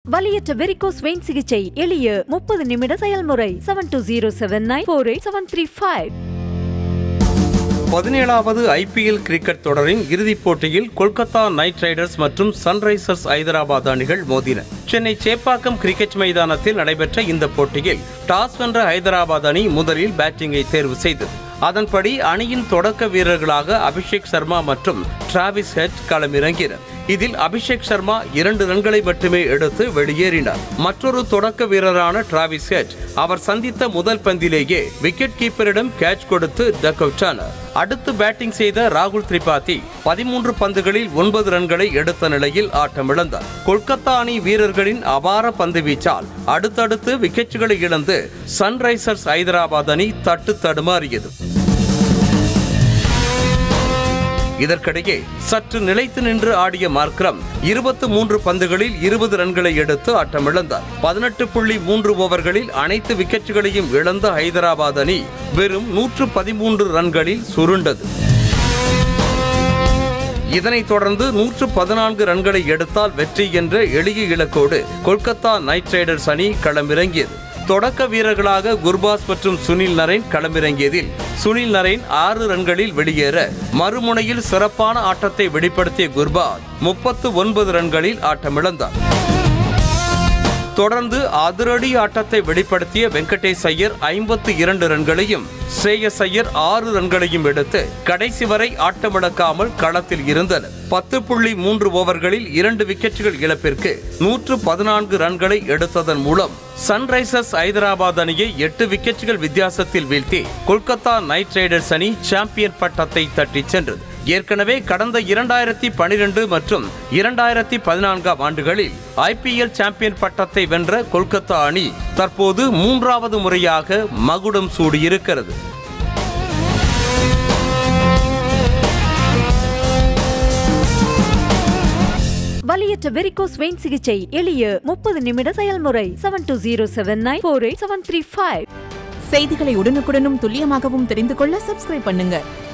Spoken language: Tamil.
வலியற்ற வெரிகோஸ் வெயின் சிகிச்சை எளிய முப்பது நிமிட செயல்முறை seven two zero seven nine four eight seven three five பதினேழாவது ஐபிஎல் கிரிக்கெட் தொடரின் இறுதிப் போட்டியில் கொல்கத்தா நைட் ரைடர்ஸ் மற்றும் சன்ரைசர்ஸ் ஐதராபாத் அணிகள் மோதின சென்னை சேப்பாக்கம் கிரிக்கெட் மைதானத்தில் நடைபெற்ற இந்த போட்டியில் டாஸ் வென்ற ஐதராபாத் அணி முதலில் பேட்டிங்கை தேர்வு செய்தது அதன்படி அணியின் தொடக்க வீரர்களாக அபிஷேக் சர்மா மற்றும் டிராவிஸ் ஹெட் களமிறங்கினர் இதில் அபிஷேக் சர்மா இரண்டு ரன்களை மட்டுமே எடுத்து வெளியேறினார் மற்றொரு தொடக்க வீரரான டிராவிஸ் ஹெட் அவர் சந்தித்த முதல் பந்திலேயே விக்கெட் கீப்பரிடம் கேட்ச் கொடுத்து டக் அவுட் ஆனார் அடுத்து பேட்டிங் செய்த ராகுல் திரிபாதி பதிமூன்று பந்துகளில் ஒன்பது ரன்களை எடுத்த நிலையில் ஆட்டமிழந்தார் கொல்கத்தா அணி வீரர்களின் அபார பந்து வீச்சால் அடுத்தடுத்து விக்கெட்டுகளை இழந்து சன்ரைசர்ஸ் ஐதராபாத் அணி தட்டு தடுமாறியது இதற்கிடையே சற்று நிலைத்து நின்று ஆடிய மார்க்ரம் இருபத்து மூன்று பந்துகளில் இருபது ரன்களை எடுத்து ஆட்டமிழந்தார் பதினெட்டு புள்ளி மூன்று ஓவர்களில் அனைத்து விக்கெட்டுகளையும் இழந்த ஹைதராபாத் அணி வெறும் நூற்று பதிமூன்று ரன்களில் சுருண்டது இதனைத் தொடர்ந்து நூற்று பதினான்கு ரன்களை எடுத்தால் வெற்றி என்ற எளிய இலக்கோடு கொல்கத்தா நைட் ரைடர்ஸ் அணி களமிறங்கியது தொடக்க வீரர்களாக குர்பாஸ் மற்றும் சுனில் நரேன் களமிறங்கியதில் சுனில் நரேன் ஆறு ரன்களில் வெளியேற மறுமுனையில் சிறப்பான ஆட்டத்தை வெளிப்படுத்திய குர்பாஸ் முப்பத்து ஒன்பது ரன்களில் ஆட்டமிழந்தார் தொடர்ந்து அதிரடி ஆட்டத்தை வெளிப்படுத்திய வெங்கடேஷ் ஐயர் ஐம்பத்து இரண்டு ரன்களையும் ஸ்ரேயஸ் ஐயர் ஆறு ரன்களையும் எடுத்து கடைசி வரை ஆட்டமிழக்காமல் களத்தில் இருந்தனர் பத்து புள்ளி மூன்று ஓவர்களில் இரண்டு விக்கெட்டுகள் இழப்பிற்கு நூற்று பதினான்கு ரன்களை எடுத்ததன் மூலம் சன்ரைசர்ஸ் ஐதராபாத் அணியை எட்டு விக்கெட்டுகள் வித்தியாசத்தில் வீழ்த்தி கொல்கத்தா நைட் ரைடர்ஸ் அணி சாம்பியன் பட்டத்தை தட்டிச் சென்றது ஏற்கனவே கடந்த இரண்டாயிரத்தி பனிரெண்டு மற்றும் இரண்டாயிரத்தி பதினான்காம் ஆண்டுகளில் ஐபிஎல் சாம்பியன் பட்டத்தை வென்ற கொல்கத்தா அணி தற்போது மூன்றாவது முறையாக மகுடம் சூடியிருக்கிறது வலியற்ற வெரிகோஸ் வெயின் சிகிச்சை எளிய முப்பது நிமிட செயல்முறை seven two zero seven nine four eight seven three five செய்திகளை உடனுக்குடனும் துல்லியமாகவும் தெரிந்து கொள்ள சப்ஸ்கிரைப் பண்ணுங்க